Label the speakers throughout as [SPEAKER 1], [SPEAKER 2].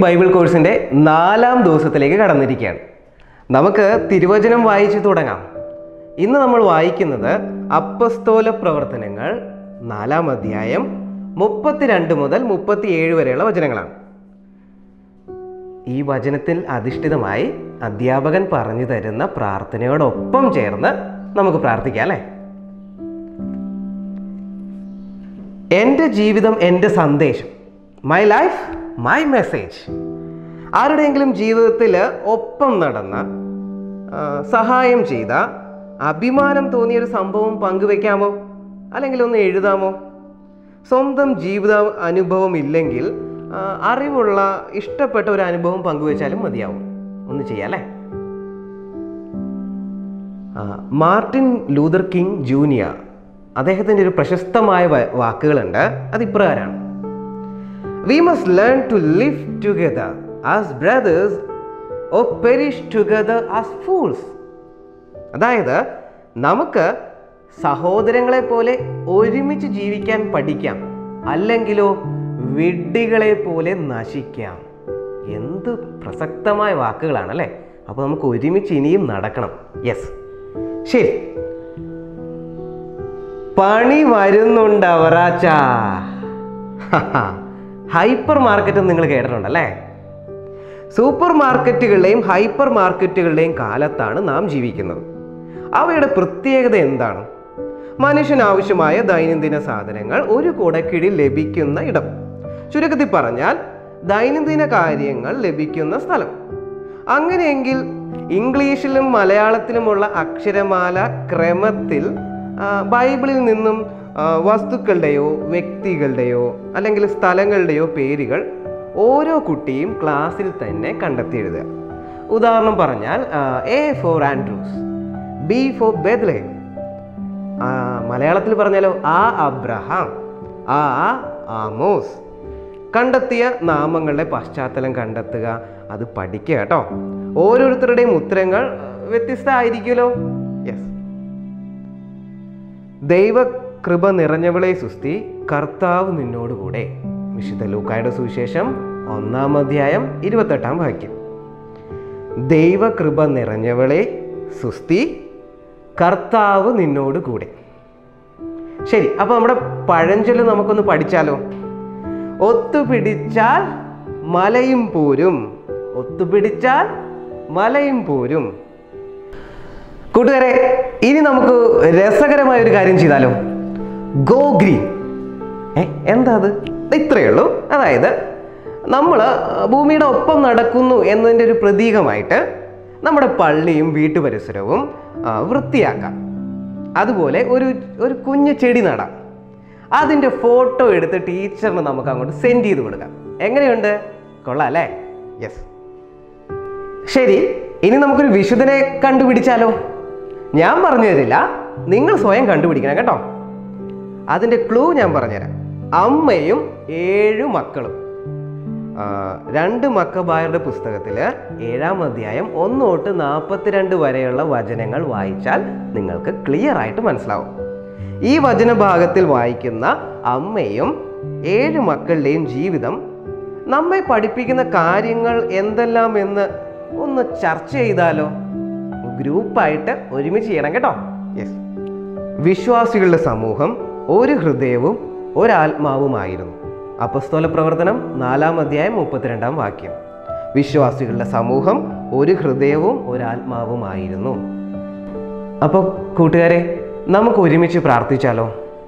[SPEAKER 1] Bible കോഴ്സിൻ്റെ നാലാം ദിവസത്തിലേക്ക് കടന്നിരിക്കുകയാണ് നമുക്ക് തിരുവചനം വായിച്ചു തുടങ്ങാം ഇന്ന് നമ്മൾ വായിക്കുന്നത് അപ്പസ്തോല പ്രവർത്തനങ്ങൾ നാലാം അധ്യായം മുപ്പത്തിരണ്ട് മുതൽ മുപ്പത്തിയേഴ് വരെയുള്ള വചനങ്ങളാണ് ഈ വചനത്തിൽ അധിഷ്ഠിതമായി അധ്യാപകൻ പറഞ്ഞു തരുന്ന പ്രാർത്ഥനയോടൊപ്പം ചേർന്ന് നമുക്ക് പ്രാർത്ഥിക്കാം അല്ലേ എൻ്റെ ജീവിതം എൻ്റെ സന്ദേശം മൈ ലൈഫ് മൈ മെസ്സേജ് ആരുടെയെങ്കിലും ജീവിതത്തിൽ ഒപ്പം നടന്ന ആ, സഹായം ചെയ്ത അഭിമാനം തോന്നിയ ഒരു സംഭവം പങ്കുവെക്കാമോ അല്ലെങ്കിൽ ഒന്ന് എഴുതാമോ സ്വന്തം ജീവിത അനുഭവം ഇല്ലെങ്കിൽ ആ, അറിവുള്ള ഇഷ്ടപ്പെട്ട ഒരു അനുഭവം പങ്കുവെച്ചാലും മതിയാവും ഒന്ന് ചെയ്യാം അല്ലേ ആ, മാർട്ടിൻ ലൂതർ കിങ് ജൂനിയർ അദ്ദേഹത്തിൻ്റെ ഒരു പ്രശസ്തമായ വ- വാക്കുകളുണ്ട് അത് ഇപ്രകാരമാണ് we must learn to live together as brothers or perish together as fools അതായത് നമുക്ക് സഹോദരങ്ങളെ പോലെ ഒരുമിച്ച് ജീവിക്കാൻ പഠിക്കാം അല്ലെങ്കിലോ വിഡ്ഢികളെ പോലെ നശിക്കാം എന്ത് പ്രസക്തമായ വാക്കുകളാണ് അല്ലേ അപ്പോൾ നമുക്ക് ഒരുമിച്ച് ഇനിയും നടക്കണം യെസ് ശരി പണി വരുന്നുണ്ട് അവറാച്ച ഹൈപ്പർ മാർക്കറ്റ് നിങ്ങൾ കേട്ടിട്ടുണ്ടല്ലേ സൂപ്പർ മാർക്കറ്റുകളുടെയും ഹൈപ്പർ മാർക്കറ്റുകളുടെയും കാലത്താണ് നാം ജീവിക്കുന്നത് അവയുടെ പ്രത്യേകത എന്താണ് മനുഷ്യന് ആവശ്യമായ ദൈനംദിന സാധനങ്ങൾ ഒരു കുടക്കീഴിൽ ലഭിക്കുന്ന ഇടം ചുരുക്കത്തിൽ പറഞ്ഞാൽ ദൈനംദിന കാര്യങ്ങൾ ലഭിക്കുന്ന സ്ഥലം അങ്ങനെയെങ്കിൽ ഇംഗ്ലീഷിലും മലയാളത്തിലുമുള്ള അക്ഷരമാല ക്രമത്തിൽ ആ, ബൈബിളിൽ നിന്നും ആ, വസ്തുക്കളുടെയോ വ്യക്തികളുടെയോ അല്ലെങ്കിൽ സ്ഥലങ്ങളുടെയോ പേരുകൾ ഓരോ കുട്ടിയും ക്ലാസ്സിൽ തന്നെ കണ്ടെത്തി എഴുതുക ഉദാഹരണം പറഞ്ഞാൽ A for Andrews B for Bethlehem ആ, മലയാളത്തിൽ പറഞ്ഞാലോ ആ അബ്രഹാം ആ ആമോസ് കണ്ടെത്തിയ നാമങ്ങളുടെ പശ്ചാത്തലം കണ്ടെത്തുക അത് പഠിക്കുക കേട്ടോ ഓരോരുത്തരുടെയും ഉത്തരങ്ങൾ വ്യത്യസ്തമായിരിക്കുമല്ലോ യെസ് ദൈവകൃപ നിറഞ്ഞവളെ സുസ്തി കർത്താവ് നിന്നോടുകൂടെ വിശുദ്ധ ലൂക്കായുടെ സുവിശേഷം ഒന്നാം അധ്യായം ഇരുപത്തെട്ടാം വാക്യം ദൈവകൃപ നിറഞ്ഞവളെ സുസ്തി കർത്താവ് നിന്നോട് കൂടെ ശരി അപ്പോൾ നമ്മുടെ പഴഞ്ചൊല്ല് നമുക്കൊന്ന് പഠിച്ചാലോ ഒത്തുപിടിച്ചാൽ മലയും പോരും ഒത്തുപിടിച്ചാൽ മലയും പോരും കൂട്ടുകാരെ ഇനി നമുക്ക് രസകരമായ ഒരു കാര്യം ചെയ്താലോ ഗോ ഗ്രീൻ ഏ എന്താ അത് ദേ ഇത്രയേ ഉള്ളൂ അതായത് നമ്മൾ ഭൂമിയുടെ ഒപ്പം നടക്കുന്നു എന്നതിൻ്റെ ഒരു പ്രതീകമായിട്ട് നമ്മുടെ പള്ളിയും വീട്ടുപരിസരവും ആ, വൃത്തിയാക്കാം അതുപോലെ ഒരു ഒരു കുഞ്ഞു ചെടി നടാം അതിൻ്റെ ഫോട്ടോ എടുത്ത് ടീച്ചറിന് നമുക്ക് അങ്ങോട്ട് സെൻഡ് ചെയ്ത് കൊടുക്കാം എങ്ങനെയുണ്ട് കൊള്ളാം അല്ലേ യെസ് ശരി ഇനി നമുക്കൊരു വിശുദ്ധനെ കണ്ടുപിടിച്ചാലോ ഞാൻ പറഞ്ഞു തരില്ല നിങ്ങൾ സ്വയം കണ്ടുപിടിക്കണം കേട്ടോ അതിൻ്റെ ക്ലൂ ഞാൻ പറഞ്ഞുതരാം അമ്മയും ഏഴു മക്കളും ആ, രണ്ട് മക്കബായരുടെ പുസ്തകത്തിൽ ഏഴാം അധ്യായം ഒന്ന് തൊട്ട് നാൽപ്പത്തിരണ്ട് വരെയുള്ള വചനങ്ങൾ വായിച്ചാൽ നിങ്ങൾക്ക് ക്ലിയർ ആയിട്ട് മനസ്സിലാവും ഈ വചനഭാഗത്തിൽ വായിക്കുന്ന അമ്മയും ഏഴ് മക്കളുടെയും ജീവിതം നമ്മെ പഠിപ്പിക്കുന്ന കാര്യങ്ങൾ എന്തെല്ലാം എന്ന് ഒന്ന് ചർച്ച ചെയ്താലോ ഗ്രൂപ്പായിട്ട് ഒരുമിച്ച് ചെയ്യണം കേട്ടോ യെസ് വിശ്വാസികളുടെ സമൂഹം ഒരു ഹൃദയവും ഒരാത്മാവുമായിരുന്നു അപ്പസ്തോല പ്രവർത്തനം നാലാം അധ്യായം മുപ്പത്തിരണ്ടാം വാക്യം വിശ്വാസികളുടെ സമൂഹം ഒരു ഹൃദയവും ഒരാത്മാവുമായിരുന്നു അപ്പോൾ കൂട്ടുകാരെ നമുക്ക് ഒരുമിച്ച് പ്രാർത്ഥിച്ചാലോ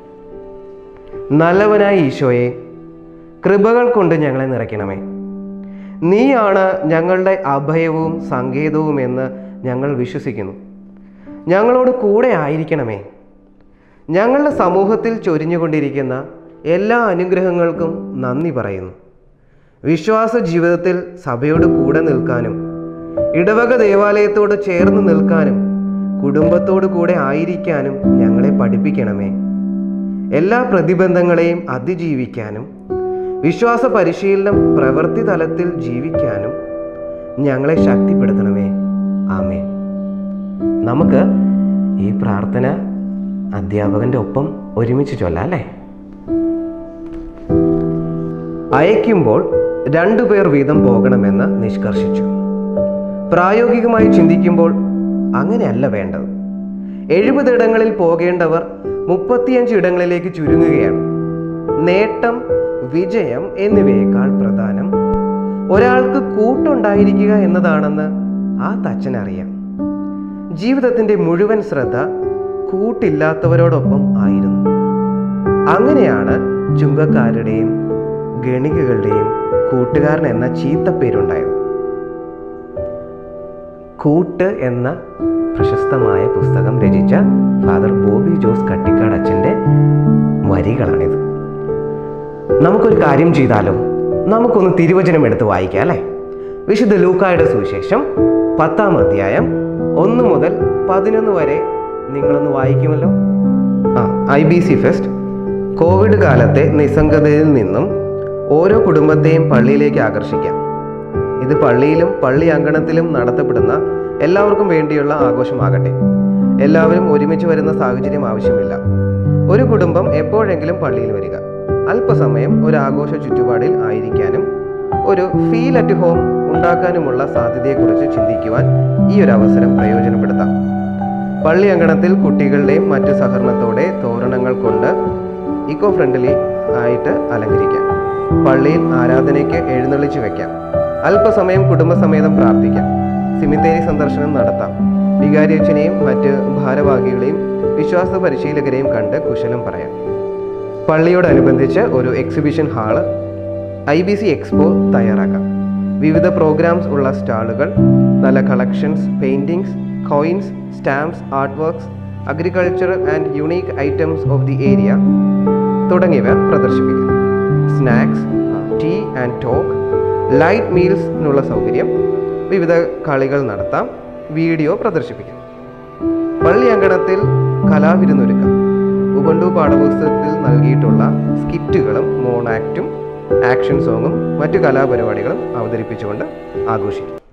[SPEAKER 1] നല്ലവനായ ഈശോയെ കൃപകൾ കൊണ്ട് ഞങ്ങളെ നിറയ്ക്കണമേ നീയാണ് ഞങ്ങളുടെ അഭയവും സങ്കേതവും എന്ന് ഞങ്ങൾ വിശ്വസിക്കുന്നു ഞങ്ങളോട് കൂടെ ആയിരിക്കണമേ ഞങ്ങളുടെ സമൂഹത്തിൽ ചൊരിഞ്ഞുകൊണ്ടിരിക്കുന്ന എല്ലാ അനുഗ്രഹങ്ങൾക്കും നന്ദി പറയുന്നു വിശ്വാസ ജീവിതത്തിൽ സഭയോട് കൂടെ നിൽക്കാനും ഇടവക ദേവാലയത്തോട് ചേർന്ന് നിൽക്കാനും കുടുംബത്തോടു കൂടെ ആയിരിക്കാനും ഞങ്ങളെ പഠിപ്പിക്കണമേ എല്ലാ പ്രതിബന്ധങ്ങളെയും അതിജീവിക്കാനും വിശ്വാസ പരിശീലനം പ്രവൃത്തി തലത്തിൽ ജീവിക്കാനും ഞങ്ങളെ ശക്തിപ്പെടുത്തണമേ ആമേ നമുക്ക് ഈ പ്രാർത്ഥന അധ്യാപകന്റെ ഒപ്പം ഒരുമിച്ച് ചൊല്ലാം അല്ലേ അയക്കുമ്പോൾ രണ്ടുപേർ വീതം പോകണമെന്ന് നിഷ്കർഷിച്ചു പ്രായോഗികമായി ചിന്തിക്കുമ്പോൾ അങ്ങനെയല്ല വേണ്ടത് എഴുപത് ഇടങ്ങളിൽ പോകേണ്ടവർ മുപ്പത്തിയഞ്ച് ഇടങ്ങളിലേക്ക് ചുരുങ്ങുകയാണ് നേട്ടം വിജയം എന്നിവയേക്കാൾ പ്രധാനം ഒരാൾക്ക് കൂട്ടുണ്ടായിരിക്കുക എന്നതാണെന്ന് ആ തച്ചനറിയാം ജീവിതത്തിന്റെ മുഴുവൻ ശ്രദ്ധ കൂട്ടില്ലാത്തവരോടൊപ്പം ആയിരുന്നു അങ്ങനെയാണ് ചുങ്കക്കാരുടെയും ഗണികകളുടെയും കൂട്ടുകാരൻ എന്ന ചീത്തപ്പേരുണ്ടായത് കൂട്ട് എന്ന പ്രശസ്തമായ പുസ്തകം രചിച്ച ഫാദർ ബോബി ജോസ് കട്ടിക്കാട് അച്ഛൻ്റെ വരികളാണിത് നമുക്കൊരു കാര്യം ചെയ്താലോ നമുക്കൊന്ന് തിരുവചനം എടുത്ത് വായിക്കാം അല്ലേ വിശുദ്ധ ലൂക്കായുടെ സുവിശേഷം പത്താം അധ്യായം ഒന്ന് മുതൽ പതിനൊന്ന് വരെ നിങ്ങളൊന്ന് വായിക്കുമല്ലോ ആ I B C fest covid കാലത്തെ നിസ്സംഗതയിൽ നിന്നും ഓരോ കുടുംബത്തെയും പള്ളിയിലേക്ക് ആകർഷിക്കാം ഇത് പള്ളിയിലും പള്ളി അങ്കണത്തിലും നടത്തപ്പെടുന്ന എല്ലാവർക്കും വേണ്ടിയുള്ള ആഘോഷമാകട്ടെ എല്ലാവരും ഒരുമിച്ച് വരുന്ന സാഹചര്യം ആവശ്യമില്ല ഒരു കുടുംബം എപ്പോഴെങ്കിലും പള്ളിയിൽ വരിക അല്പസമയം ഒരു ആഘോഷ ചുറ്റുപാടിൽ ആയിരിക്കാനും ഒരു ഫീൽ അറ്റ് ഹോം ഉണ്ടാക്കാനുമുള്ള സാധ്യതയെക്കുറിച്ച് ചിന്തിക്കുവാൻ ഈ ഒരു അവസരം പ്രയോജനപ്പെടുത്താം പള്ളി അങ്കണത്തിൽ കുട്ടികളുടെയും മറ്റ് സഹകരണത്തോടെ തോരണങ്ങൾ കൊണ്ട് ഇക്കോ ഫ്രണ്ട്ലി ആയിട്ട് അലങ്കരിക്കാം പള്ളിയിൽ ആരാധനയ്ക്ക് എഴുന്നള്ളിച്ചു വെക്കാം അല്പസമയം കുടുംബസമേതം പ്രാർത്ഥിക്കാം സിമിത്തേരി സന്ദർശനം നടത്താം വികാരിയച്ഛനെയും മറ്റ് ഭാരവാഹികളെയും വിശ്വാസ പരിശീലകരെയും കണ്ട് കുശലം പറയാം പള്ളിയോടനുബന്ധിച്ച് ഒരു exhibition hall I B C expo തയ്യാറാക്കാം വിവിധ പ്രോഗ്രാംസ് ഉള്ള സ്റ്റാളുകൾ നല്ല collections paintings coins stamps art works agricultural and unique items of the area തുടങ്ങിയവ പ്രദർശിപ്പിക്കാം snacks tea and talk light മീൽസിനുള്ള സൗകര്യം വിവിധ കളികൾ നടത്താം വീഡിയോ പ്രദർശിപ്പിക്കാം പള്ളി അങ്കണത്തിൽ കലാവിരുന്നൊരുക്കാം ഉബണ്ടു പാഠപുസ്തകത്തിൽ നൽകിയിട്ടുള്ള സ്കിറ്റുകളും മോണാക്റ്റും ആക്ഷൻ സോങ്ങും മറ്റു കലാപരിപാടികളും അവതരിപ്പിച്ചുകൊണ്ട് ആഘോഷിക്കും